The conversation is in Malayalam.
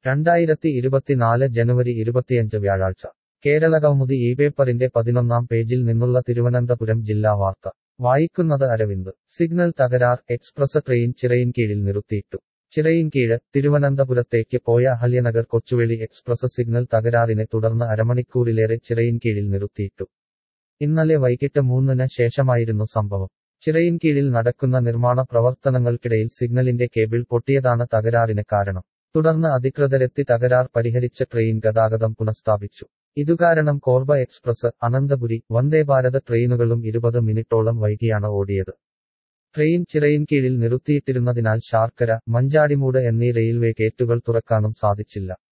രണ്ടായിരത്തി ഇരുപത്തിനാല് ജനുവരി ഇരുപത്തിയഞ്ച് വ്യാഴാഴ്ച കേരളകൗമുദി ഈ പേപ്പറിന്റെ പതിനൊന്നാം പേജിൽ നിന്നുള്ള തിരുവനന്തപുരം ജില്ലാ വാർത്ത വായിക്കുന്നത് അരവിന്ദ് സിഗ്നൽ തകരാർ എക്സ്പ്രസ് ട്രെയിൻ ചിറയിൻകീഴിൽ നിർത്തിയിട്ടു ചിറയിൻകീഴ് തിരുവനന്തപുരത്തേക്ക് പോയ അഹല്യനഗർ കൊച്ചുവേളി എക്സ്പ്രസ് സിഗ്നൽ തകരാറിനെ തുടർന്ന് അരമണിക്കൂറിലേറെ ചിറയിൻകീഴിൽ നിർത്തിയിട്ടു ഇന്നലെ വൈകിട്ട് മൂന്നിന് ശേഷമായിരുന്നു സംഭവം ചിറയിൻകീഴിൽ നടക്കുന്ന നിർമ്മാണ പ്രവർത്തനങ്ങൾക്കിടയിൽ സിഗ്നലിന്റെ കേബിൾ പൊട്ടിയതാണ് തകരാറിന് കാരണം തുടർന്ന് അധികൃതരെത്തി തകരാർ പരിഹരിച്ച ട്രെയിൻ ഗതാഗതം പുനഃസ്ഥാപിച്ചു ഇതുകാരണം കോർബ എക്സ്പ്രസ് അനന്തപുരി വന്ദേഭാരത് ട്രെയിനുകളും ഇരുപത് മിനിറ്റോളം വൈകിയാണ് ഓടിയത് ട്രെയിൻ ചിറയിൻകീഴിൽ നിർത്തിയിട്ടിരുന്നതിനാൽ ശാർക്കര മഞ്ചാടിമൂട് എന്നീ റെയിൽവേ ഗേറ്റുകൾ തുറക്കാനും സാധിച്ചില്ല